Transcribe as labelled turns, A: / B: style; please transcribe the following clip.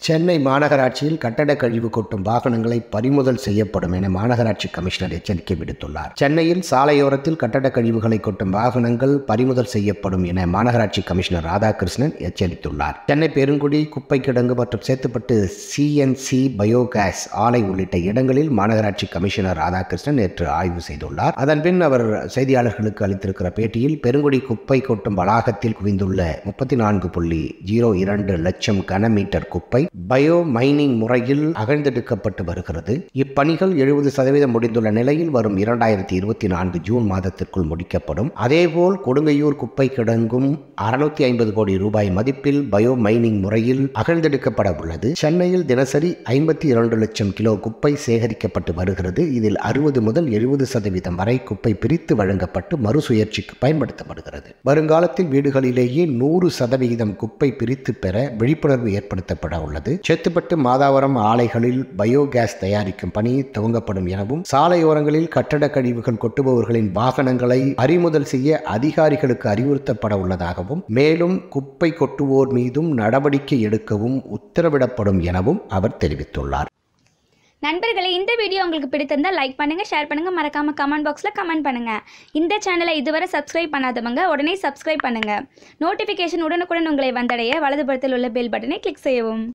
A: சென்னை மாநகராட்சியில் கட்டட கழிவு கொட்டும் வாகனங்களை பறிமுதல் செய்யப்படும் என மாநகராட்சி கமிஷனர் எச்சரிக்கை விடுத்துள்ளார் சென்னையில் சாலையோரத்தில் கட்டட கழிவுகளை கொட்டும் வாகனங்கள் பறிமுதல் செய்யப்படும் என மாநகராட்சி கமிஷனர் ராதாகிருஷ்ணன் எச்சரித்துள்ளார் சென்னை பெருங்குடி குப்பை கிடங்கு மற்றும் சேத்துப்பட்டு சிஎன்சி பயோகேஸ் ஆலை உள்ளிட்ட இடங்களில் மாநகராட்சி கமிஷனர் ராதாகிருஷ்ணன் நேற்று ஆய்வு செய்துள்ளார் அதன்பின் அவர் செய்தியாளர்களுக்கு அளித்திருக்கிற பேட்டியில் பெருங்குடி குப்பை கொட்டும் வளாகத்தில் குவிந்துள்ள முப்பத்தி நான்கு புள்ளி ஜீரோ இரண்டு லட்சம் கனமீட்டர் குப்பை பயோ மைனிங் முறையில் அகழ்ந்தெடுக்கப்பட்டு வருகிறது இப்பணிகள் எழுபது சதவீதம் முடிந்துள்ள நிலையில் வரும் இரண்டாயிரத்தி இருபத்தி நான்கு ஜூன் மாதத்திற்குள் முடிக்கப்படும் அதேபோல் கொடுங்கையூர் குப்பை கிடங்கும் அறுநூத்தி ஐம்பது கோடி ரூபாய் மதிப்பில் பயோ மைனிங் முறையில் அகழ்ந்தெடுக்கப்பட உள்ளது சென்னையில் தினசரி ஐம்பத்தி இரண்டு லட்சம் கிலோ குப்பை சேகரிக்கப்பட்டு வருகிறது இதில் அறுபது முதல் எழுபது சதவீதம் வரை குப்பை பிரித்து வழங்கப்பட்டு மறுசுழற்சிக்கு பயன்படுத்தப்படுகிறது வருங்காலத்தில் வீடுகளிலேயே நூறு சதவிகிதம் குப்பை பிரித்து பெற விழிப்புணர்வு ஏற்படுத்தப்பட உள்ளது சேத்துப்பட்டு மாதாவரம் ஆலைகளில் பயோகேஸ் தயாரிக்கும் பணி துவங்கப்படும் எனவும் சாலையோரங்களில் கட்டட கழிவுகள் கொட்டுபவர்களின் வாகனங்களை பறிமுதல் செய்ய அதிகாரிகளுக்கு அறிவுறுத்தப்பட உள்ளதாகவும் மேலும் குப்பை கொட்டுவோர் மீதும் நடவடிக்கை எடுக்கவும் உத்தரவிடப்படும் எனவும் அவர் தெரிவித்துள்ளார்
B: நண்பர்களே இந்த வீடியோ உங்களுக்கு பிடித்திருந்தால் லைக் பண்ணுங்க ஷேர் பண்ணுங்க மறக்காம கமெண்ட் பாக்ஸில் கமெண்ட் பண்ணுங்க இந்த சேனலை இதுவரை சப்ஸ்கிரைப் பண்ணாதவங்க உடனே சப்ஸ்கிரைப் பண்ணுங்க நோட்டிஃபிகேஷன் உடனுக்குடன் உங்களை வந்தடைய வலதுபுறத்தில் உள்ள பெல் பட்டனை கிளிக் செய்யவும்